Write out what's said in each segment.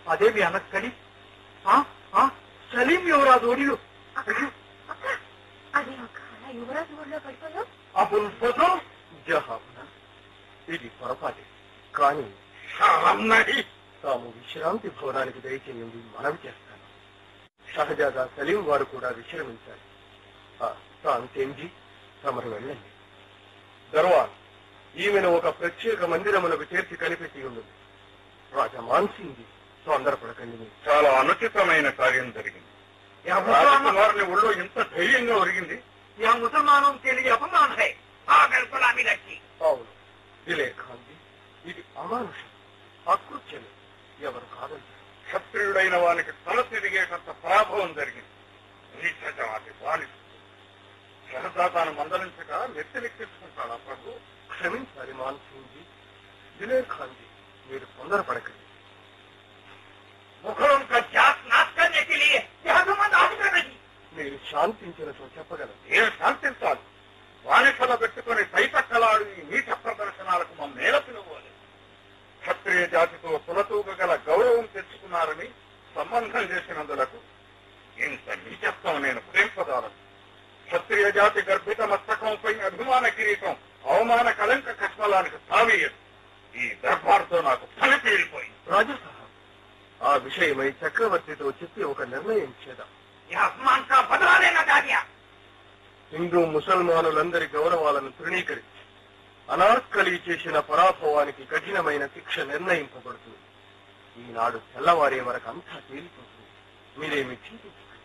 అదేమి అనక్కడి ఆ, ఆ, సలీం యువరాజు ఒడిలు అక్క అది అక్క అలా యువరాజు ఊళ్ళో పడిపోయావు అబుల్ ఫజల్ జహాబున ఇది పొరపాటే కానీ షాహన్నహి తాము విశ్రాంతి భవనానికి దయచేయండి మనవి చేస్తాను షహజాదా సలీం వారు కూడా విశ్రమించాలి ఆ, తాంతేంజీ తమరు వెళ్ళండి దర్వాన్ ఈమెను ఒక ప్రత్యేక మందిరమునకు చేర్చి కనిపెట్టి ఉన్నది రాజా మాన్సింగ్ తొందరపడకండి మీరు. చాలా అనుచితమైన కార్యం జరిగింది యా ముసల్మాన్ రాజకుమారుని ఒళ్ళో ఇంత ధైర్యంగా ఒరిగింది యా ముసల్మానం తెలియ అపమాన్ హై ఆగల్ గులామీ రచ్చి అవును దిలే ఖాన్జీ ఇది అమానుషం అకృత్యమే ఎవరు కాదంటారు క్షత్రియుడైన వానికి తల తిరిగేటంత పరాభవం జరిగింది నీచజాతి బానిస సహజాతాను మందలించక నెత్తినెక్కించుకుంటాడా ప్రభు క్షమించాలి మాన్సింగ్ జీ దిలే ఖాన్జీ మీరు తొందరపడకండి मुगलों का जात नाश करने के लिए यह हुकूमत आज कर रही మీరు శాంతించినతో చెప్పగలరు ఏం శాంతించాలి బానిసల పెట్టుకుని సైతక్కలాడు ఈ నీచ ప్రదర్శనాలకు మా మేల పిలువాలి క్షత్రియ జాతితో తులతూగ గల గౌరవం తెచ్చుకున్నారని సంబంధం చేసినందులకు ఇంత నీచత్వం నేను ప్రేంపదాలను క్షత్రియ జాతి గర్భిత మస్తకంపై అభిమాన కిరీటం అవమాన కళంక కష్మలానికి తావీయదు ఈ దర్బార్తో నాకు పని తీరిపోయింది రాజా సాహబ్ ఆ విషయమై చక్రవర్తితో చెప్పి ఒక నిర్ణయం చేద్దాం यह अपमान का बदला लेना चाह दिया హిందూ ముసల్మానులందరి గౌరవాలను తృణీకరించి అనార్కలి చేసిన పరాభవానికి కఠినమైన శిక్ష నిర్ణయింపబడుతుంది ఈనాడు తెల్లవారే వరకు అంతా తేలిపోతుంది మీరేమి చింతించకండి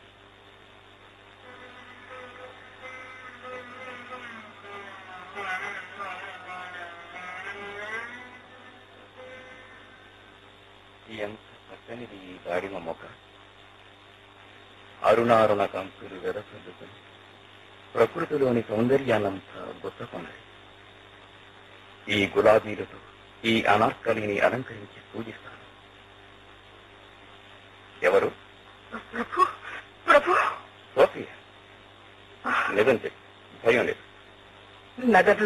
ఎంత చక్కనిది ఈ దాడిమ మొక్క అరుణారుణ కంపులు వెదసల్లుకుని ప్రకృతిలోని సౌందర్యాన్నంతా గుత్తకొంది ఈ గులాబీలతో ఈ అనార్కలిని అలంకరించి పూజిస్తాను ఎవరు ప్రభు ప్రభు సోఫియా నిజం చెప్పు భయం లేదు नगर